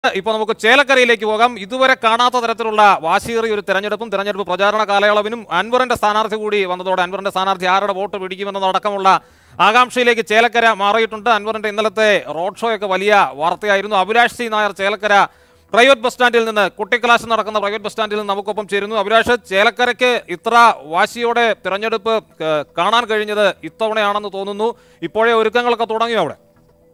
ഇപ്പോൾ നമുക്ക് ചേലക്കരയിലേക്ക് പോകാം ഇതുവരെ കാണാത്ത തരത്തിലുള്ള വാശിയേറിയ ഒരു തെരഞ്ഞെടുപ്പും തെരഞ്ഞെടുപ്പ് പ്രചാരണ കാലയളവിനും അൻവറിന്റെ സ്ഥാനാർത്ഥി കൂടി വന്നതോടെ അൻവറിന്റെ സ്ഥാനാർത്ഥി ആരുടെ വോട്ട് പിടിക്കുമെന്നതടക്കമുള്ള ആകാംക്ഷയിലേക്ക് ചേലക്കര മാറിയിട്ടുണ്ട് അൻവറിന്റെ ഇന്നലത്തെ റോഡ് ഷോ ഒക്കെ വലിയ വാർത്തയായിരുന്നു Abhilash C Nair Chelakkara private bus സ്റ്റാൻഡിൽ നിന്ന് കുട്ടിക്ലാസ് നടക്കുന്ന പ്രൈവറ്റ് ബസ് സ്റ്റാൻഡിൽ നിന്ന് നമുക്കൊപ്പം ചേരുന്നു അഭിലാഷ് ചേലക്കരയ്ക്ക് ഇത്ര വാശിയോടെ തിരഞ്ഞെടുപ്പ് ഏഹ്, കാണാൻ കഴിഞ്ഞത് ഇത്തവണയാണെന്ന് തോന്നുന്നു ഇപ്പോഴേ ഒരുക്കങ്ങളൊക്കെ തുടങ്ങിയോ അവിടെ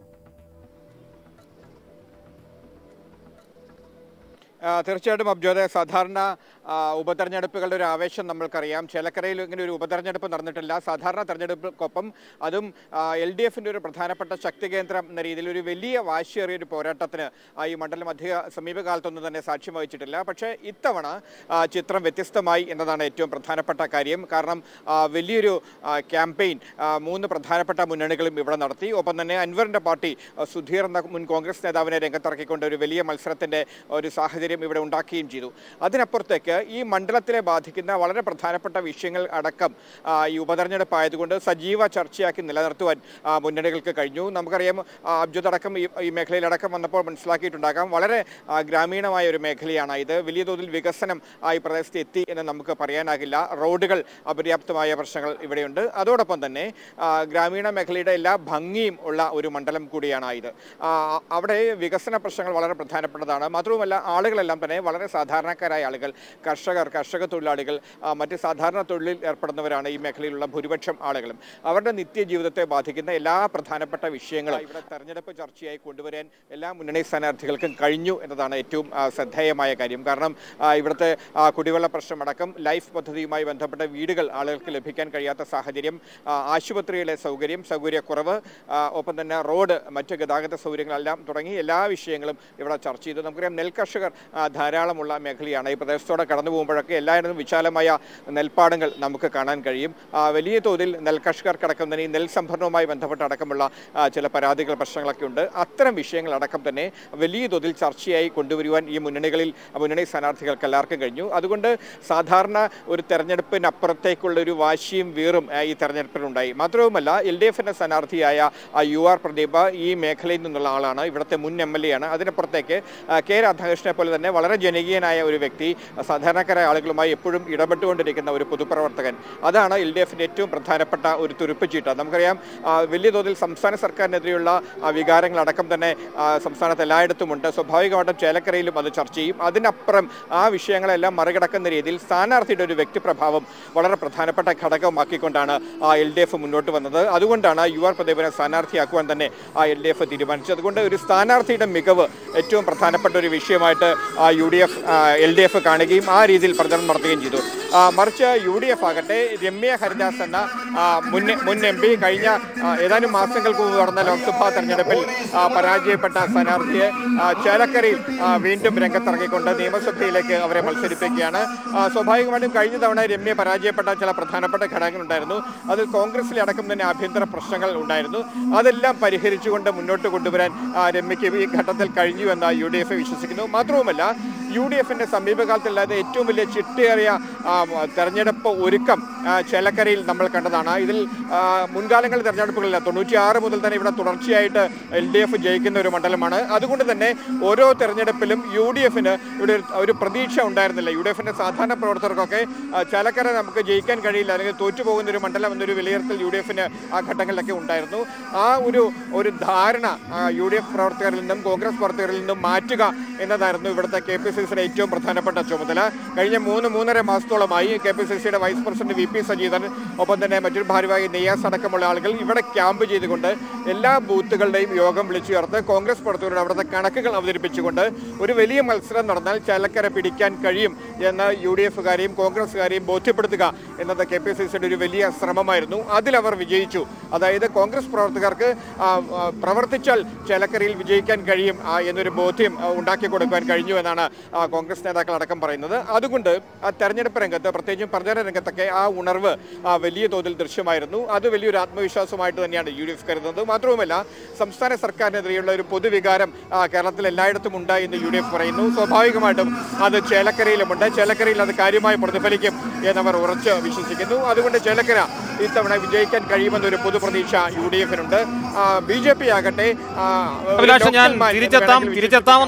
ആ, തീർച്ചയായിട്ടും അബ്ജോദെ സാധാരണ ആ, ഉപതെരഞ്ഞെടുപ്പുകളുടെ ഒരു ആവേശം നമ്മൾക്കറിയാം ചേലക്കരയിൽ ഇങ്ങനെ ഒരു ഉപതെരഞ്ഞെടുപ്പ് നടന്നിട്ടില്ല സാധാരണ തെരഞ്ഞെടുപ്പുക്കൊപ്പം അതും എൽ ഡി എഫിൻ്റെ ഒരു പ്രധാനപ്പെട്ട ശക്തി കേന്ദ്രം എന്ന രീതിയിൽ ഒരു വലിയ വാശിയേറിയ ഒരു പോരാട്ടത്തിന് ആ, ഈ മണ്ഡലം അധിക സമീപകാലത്തൊന്നും തന്നെ സാക്ഷ്യം വഹിച്ചിട്ടില്ല പക്ഷേ ഇത്തവണ ആ, ചിത്രം വ്യത്യസ്തമായി എന്നതാണ് ഏറ്റവും പ്രധാനപ്പെട്ട കാര്യം കാരണം ആ, വലിയൊരു ആ, ക്യാമ്പയിൻ ആ, മൂന്ന് പ്രധാനപ്പെട്ട മുന്നണികളും ഇവിടെ നടത്തി ഒപ്പം തന്നെ അൻവറിന്റെ പാർട്ടി ആ, സുധീർ എന്ന മുൻ കോൺഗ്രസ് നേതാവിനെ രംഗത്തിറക്കിക്കൊണ്ട് ഒരു വലിയ മത്സരത്തിന്റെ ഒരു സാഹചര്യം ഇവിടെ ഉണ്ടാക്കുകയും ചെയ്തു അതിനപ്പുറത്തേക്ക് ഈ മണ്ഡലത്തിലെ ബാധിക്കുന്ന വളരെ പ്രധാനപ്പെട്ട വിഷയങ്ങൾ അടക്കം ആ, ഈ ഉപതെരഞ്ഞെടുപ്പ് ആയതുകൊണ്ട് സജീവ ചർച്ചയാക്കി നിലനിർത്തുവാൻ ആ, മുന്നണികൾക്ക് കഴിഞ്ഞു നമുക്കറിയാം ആ, അബ്ജുദ് അടക്കം ഈ ഈ മേഖലയിലടക്കം വന്നപ്പോൾ മനസ്സിലാക്കിയിട്ടുണ്ടാകാം വളരെ ആ, ഗ്രാമീണമായ ഒരു മേഖലയാണ് ഇത് വലിയ തോതിൽ വികസനം ആ, ഈ പ്രദേശത്ത് എത്തി എന്ന് നമുക്ക് പറയാനാകില്ല റോഡുകൾ അപര്യാപ്തമായ പ്രശ്നങ്ങൾ ഇവിടെയുണ്ട് അതോടൊപ്പം തന്നെ ആ, ഗ്രാമീണ മേഖലയുടെ എല്ലാ ഭംഗിയും ഉള്ള ഒരു മണ്ഡലം കൂടിയാണ് ഇത് ആ, അവിടെ വികസന പ്രശ്നങ്ങൾ വളരെ പ്രധാനപ്പെട്ടതാണ് മാത്രവുമല്ല ആളുകളെല്ലാം തന്നെ വളരെ സാധാരണക്കാരായ ആളുകൾ കർഷകർ കർഷക തൊഴിലാളികൾ ആ, മറ്റ് സാധാരണ തൊഴിലിൽ ഏർപ്പെടുന്നവരാണ് ഈ മേഖലയിലുള്ള ഭൂരിപക്ഷം ആളുകളും അവരുടെ നിത്യജീവിതത്തെ ബാധിക്കുന്ന എല്ലാ പ്രധാനപ്പെട്ട വിഷയങ്ങളും ഇവിടെ തെരഞ്ഞെടുപ്പ് ചർച്ചയായി കൊണ്ടുവരാൻ എല്ലാ മുന്നണി സ്ഥാനാർത്ഥികൾക്കും കഴിഞ്ഞു എന്നതാണ് ഏറ്റവും ആ, ശ്രദ്ധേയമായ കാര്യം കാരണം ആ, ഇവിടുത്തെ ആ, കുടിവെള്ള പ്രശ്നമടക്കം ലൈഫ് പദ്ധതിയുമായി ബന്ധപ്പെട്ട വീടുകൾ ആളുകൾക്ക് ലഭിക്കാൻ കഴിയാത്ത സാഹചര്യം ആ, ആശുപത്രിയിലെ സൗകര്യം സൗകര്യക്കുറവ് ആ, ഒപ്പം തന്നെ റോഡ് മറ്റ് ഗതാഗത സൗകര്യങ്ങളെല്ലാം തുടങ്ങി എല്ലാ വിഷയങ്ങളും ഇവിടെ ചർച്ച ചെയ്തു നമുക്കറിയാം നെൽകർഷകർ ആ, ധാരാളമുള്ള മേഖലയാണ് ഈ പ്രദേശത്തോടെ കടന്നു പോകുമ്പോഴൊക്കെ എല്ലായിടത്തും വിശാലമായ നെൽപ്പാടങ്ങൾ നമുക്ക് കാണാൻ കഴിയും ആ, വലിയ തോതിൽ നെൽകർഷകർക്കടക്കം തന്നെ ഈ നെൽ സംഭരണവുമായി ബന്ധപ്പെട്ട അടക്കമുള്ള ആ, ചില പരാതികൾ പ്രശ്നങ്ങളൊക്കെ ഉണ്ട് അത്തരം വിഷയങ്ങളടക്കം തന്നെ വലിയ തോതിൽ ചർച്ചയായി കൊണ്ടുവരുവാൻ ഈ മുന്നണികളിൽ മുന്നണി സ്ഥാനാർത്ഥികൾക്ക് എല്ലാവർക്കും കഴിഞ്ഞു അതുകൊണ്ട് സാധാരണ ഒരു തെരഞ്ഞെടുപ്പിനപ്പുറത്തേക്കുള്ള ഒരു വാശിയും വീറും ആ, ഈ തെരഞ്ഞെടുപ്പിലുണ്ടായി മാത്രവുമല്ല എൽ ഡി എഫിന്റെ സ്ഥാനാർത്ഥിയായ ആ, യു ആർ പ്രദീപ് ഈ മേഖലയിൽ നിന്നുള്ള ആളാണ് ഇവിടുത്തെ മുൻ എം എൽ എ ആണ് അതിനപ്പുറത്തേക്ക് ആ, കെ രാധാകൃഷ്ണനെ പോലെ തന്നെ വളരെ ജനകീയനായ ഒരു വ്യക്തി ആ, സാധാരണക്കാരായ ആളുകളുമായി എപ്പോഴും ഇടപെട്ടുകൊണ്ടിരിക്കുന്ന ഒരു പൊതുപ്രവർത്തകൻ അതാണ് എൽ ഡി എഫിന്റെ ഏറ്റവും പ്രധാനപ്പെട്ട ഒരു തുരുപ്പ് ചീട്ട് നമുക്കറിയാം ആ, വലിയ തോതിൽ സംസ്ഥാന സർക്കാരിനെതിരെയുള്ള ആ, വികാരങ്ങളടക്കം തന്നെ ആ, സംസ്ഥാനത്ത് എല്ലായിടത്തുമുണ്ട് സ്വാഭാവികമായിട്ടും ചേലക്കരയിലും അത് ചർച്ച ചെയ്യും അതിനപ്പുറം ആ വിഷയങ്ങളെല്ലാം മറികടക്കുന്ന രീതിയിൽ സ്ഥാനാർത്ഥിയുടെ ഒരു വ്യക്തിപ്രഭാവം വളരെ പ്രധാനപ്പെട്ട ഘടകമാക്കിക്കൊണ്ടാണ് ആ എൽ ഡി എഫ് മുന്നോട്ട് വന്നത് അതുകൊണ്ടാണ് യു ആർ പ്രദീപനെ സ്ഥാനാർത്ഥിയാക്കുവാൻ തന്നെ ആ എൽ ഡി എഫ് തീരുമാനിച്ചത് അതുകൊണ്ട് ഒരു സ്ഥാനാർത്ഥിയുടെ മികവ് ഏറ്റവും പ്രധാനപ്പെട്ട ഒരു വിഷയമായിട്ട് ആ U D F L D F കാണുകയും ആ രീതിയിൽ പ്രചരണം നടത്തുകയും ചെയ്തു ആ, മറിച്ച് യു ഡി എഫ് ആകട്ടെ രമ്യ ഹരിദാസ് എന്ന ആ, മുൻ മുൻ എം പി കഴിഞ്ഞ ആ, ഏതാനും മാസങ്ങൾക്ക് മുമ്പ് നടന്ന ലോക്സഭാ തെരഞ്ഞെടുപ്പിൽ ആ, പരാജയപ്പെട്ട സ്ഥാനാർത്ഥിയെ ആ, ചേലക്കരയിൽ ആ, വീണ്ടും രംഗത്തിറങ്ങിക്കൊണ്ട് നിയമസഭയിലേക്ക് അവരെ മത്സരിപ്പിക്കുകയാണ് ആ, സ്വാഭാവികമായിട്ടും കഴിഞ്ഞ തവണ രമ്യ പരാജയപ്പെട്ട ചില പ്രധാനപ്പെട്ട ഘടകങ്ങളുണ്ടായിരുന്നു അതിൽ കോൺഗ്രസിലെ അടക്കം തന്നെ ആഭ്യന്തര പ്രശ്നങ്ങൾ ഉണ്ടായിരുന്നു അതെല്ലാം പരിഹരിച്ചുകൊണ്ട് മുന്നോട്ട് കൊണ്ടുവരാൻ ആ, രമ്യയ്ക്ക് ഈ ഘട്ടത്തിൽ കഴിഞ്ഞു എന്ന് യു ഡി എഫ് വിശ്വസിക്കുന്നു മാത്രവുമല്ല യു ഡി എഫിന്റെ സമീപകാലത്തല്ലാതെ ഏറ്റവും വലിയ ചിട്ടയേറിയ ആ, തെരഞ്ഞെടുപ്പ് ഒരുക്കം ആ, ചേലക്കരയിൽ നമ്മൾ കണ്ടതാണ് ഇതിൽ ആ, മുൻകാലങ്ങളിൽ തെരഞ്ഞെടുപ്പുകളില്ല തൊണ്ണൂറ്റിയാറ് മുതൽ തന്നെ ഇവിടെ തുടർച്ചയായിട്ട് എൽ ഡി എഫ് ജയിക്കുന്ന ഒരു മണ്ഡലമാണ് അതുകൊണ്ട് തന്നെ ഓരോ തെരഞ്ഞെടുപ്പിലും യു ഡി എഫിന് ഇവിടെ ഒരു- ഒരു പ്രതീക്ഷ ഉണ്ടായിരുന്നില്ല യു ഡി എഫിന്റെ സാധാരണ പ്രവർത്തകർക്കൊക്കെ ആ, ചേലക്കര നമുക്ക് ജയിക്കാൻ കഴിയില്ല അല്ലെങ്കിൽ തോറ്റുപോകുന്ന ഒരു മണ്ഡലം എന്നൊരു വിലയിരുത്തൽ യു ഡി എഫിന് ആ ഘട്ടങ്ങളിലൊക്കെ ഉണ്ടായിരുന്നു ആ ഒരു ഒരു ധാരണ യു ഡി എഫ് പ്രവർത്തകരിൽ നിന്നും കോൺഗ്രസ് പ്രവർത്തകരിൽ നിന്നും മാറ്റുക എന്നതായിരുന്നു ഇവിടുത്തെ കെ പി സി സിയുടെ ഏറ്റവും പ്രധാനപ്പെട്ട ചുമതല കഴിഞ്ഞ മൂന്ന് മൂന്നര മാസത്തോളമായി കെ പി സി സിയുടെ vice president V P Sajeevan ഒപ്പം തന്നെ മറ്റൊരു ഭാരവാഹി നെയ്യാസ് അടക്കമുള്ള ആളുകൾ ഇവിടെ ക്യാമ്പ് ചെയ്തുകൊണ്ട് എല്ലാ ബൂത്തുകളുടെയും യോഗം വിളിച്ചു ചേർത്ത് കോൺഗ്രസ് പ്രവർത്തകരുടെ അവിടുത്തെ കണക്കുകൾ അവതരിപ്പിച്ചുകൊണ്ട് ഒരു വലിയ മത്സരം നടന്നാൽ ചേലക്കര പിടിക്കാൻ കഴിയും എന്ന് യു ഡി എഫുകാരെയും കോൺഗ്രസ്സുകാരെയും ബോധ്യപ്പെടുത്തുക എന്നത് കെ പി സി സിയുടെ ഒരു വലിയ ശ്രമമായിരുന്നു അതിലവർ വിജയിച്ചു അതായത് കോൺഗ്രസ് പ്രവർത്തകർക്ക് ആ, ആ, പ്രവർത്തിച്ചാൽ ചേലക്കരയിൽ വിജയിക്കാൻ കഴിയും ആ, എന്നൊരു ബോധ്യം ആ, ഉണ്ടാക്കി കൊടുക്കാൻ കഴിഞ്ഞു എന്നാണ് ആ, കോൺഗ്രസ് നേതാക്കൾ അടക്കം പറയുന്നത് അതുകൊണ്ട് ആ തെരഞ്ഞെടുപ്പ് രംഗത്ത് പ്രത്യേകിച്ചും പ്രചാരണ രംഗത്തൊക്കെ ആ ഉണർവ് ആ, വലിയ തോതിൽ ദൃശ്യമായിരുന്നു അത് വലിയൊരു ആത്മവിശ്വാസമായിട്ട് തന്നെയാണ് യു ഡി എഫ് കരുതുന്നത് മാത്രവുമല്ല സംസ്ഥാന സർക്കാരിനെതിരെയുള്ള ഒരു പൊതുവികാരം ആ, കേരളത്തിൽ എല്ലായിടത്തും ഉണ്ട് എന്ന് യു ഡി എഫ് പറയുന്നു സ്വാഭാവികമായിട്ടും അത് ചേലക്കരയിലുമുണ്ട് ചേലക്കരയിൽ അത് കാര്യമായി പ്രതിഫലിക്കും എന്നവർ ഉറച്ച് വിശ്വസിക്കുന്നു അതുകൊണ്ട് ചേലക്കര ഇത്തവണ വിജയിക്കാൻ കഴിയുമെന്നൊരു പൊതുപ്രതീക്ഷ യു ഡി എഫിനുണ്ട് ബി ജെ പി ആകട്ടെ ആ, ഒരു അഭിലാഷ് ഞാൻ ലോക്കൽ മാൻ എന്ന് തിരിച്ചെത്താം വേണമെങ്കിൽ തിരിച്ചെത്താമെന്നല്ല ഇടയ്ക്ക്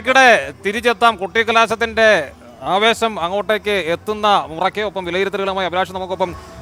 ഇടയ്ക്കിടെ തിരിച്ചെത്താം കുട്ടിക്കലാശത്തിന്റെ ആവേശം അങ്ങോട്ടേക്ക് എത്തുന്ന മുറയ്ക്ക് ഒപ്പം വിലയിരുത്തലുകളുമായി അഭിലാഷ് നമുക്കൊപ്പം